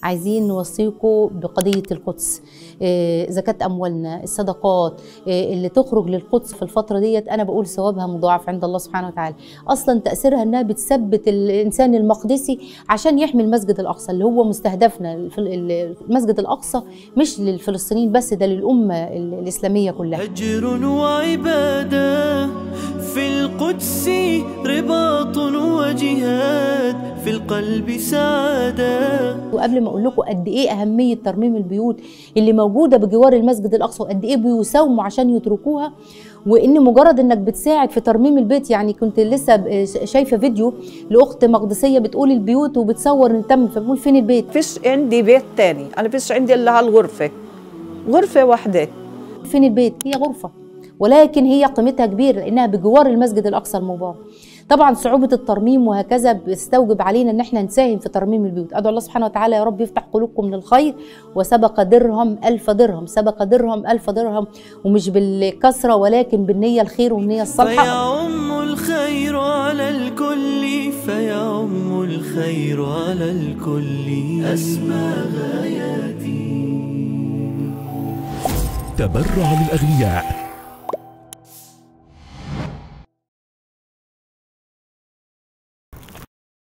عايزين نوصيكم بقضيه القدس آه، زكاه اموالنا الصدقات آه، اللي تخرج للقدس في الفتره ديت انا بقول ثوابها مضاعف عند الله سبحانه وتعالى اصلا تاثيرها انها بتثبت الانسان المقدسي عشان يحمي المسجد الاقصى اللي هو مستهدفنا الف- المسجد الاقصى مش للفلسطينيين بس ده للامه الاسلاميه كلها أجر وعبادة في القدس رباط وجهاد في القلب سعادة وقبل ما اقول لكم قد ايه اهميه ترميم البيوت اللي موجوده بجوار المسجد الاقصى وقد ايه بيساوموا عشان يتركوها وان مجرد انك بتساعد في ترميم البيت يعني كنت لسه ب- شايفه فيديو لاخت مقدسيه بتقول البيوت وبتصور ان تم فبقول فين البيت فيش عندي بيت تاني انا فيش عندي الا هالغرفه غرفه واحده فين البيت هي غرفة ولكن هي قيمتها كبيرة لأنها بجوار المسجد الأقصى المبارك طبعا صعوبة الترميم وهكذا بيستوجب علينا ان احنا نساهم في ترميم البيوت ادعو الله سبحانه وتعالى يا رب يفتح قلوبكم للخير وسبق درهم ألف درهم سبق درهم ألف درهم ومش بالكسرة ولكن بالنية الخير والنية الصالحة فيعم الخير على الكل فيعم الخير على الكل أسمى غاياتي تبرع للأغنياء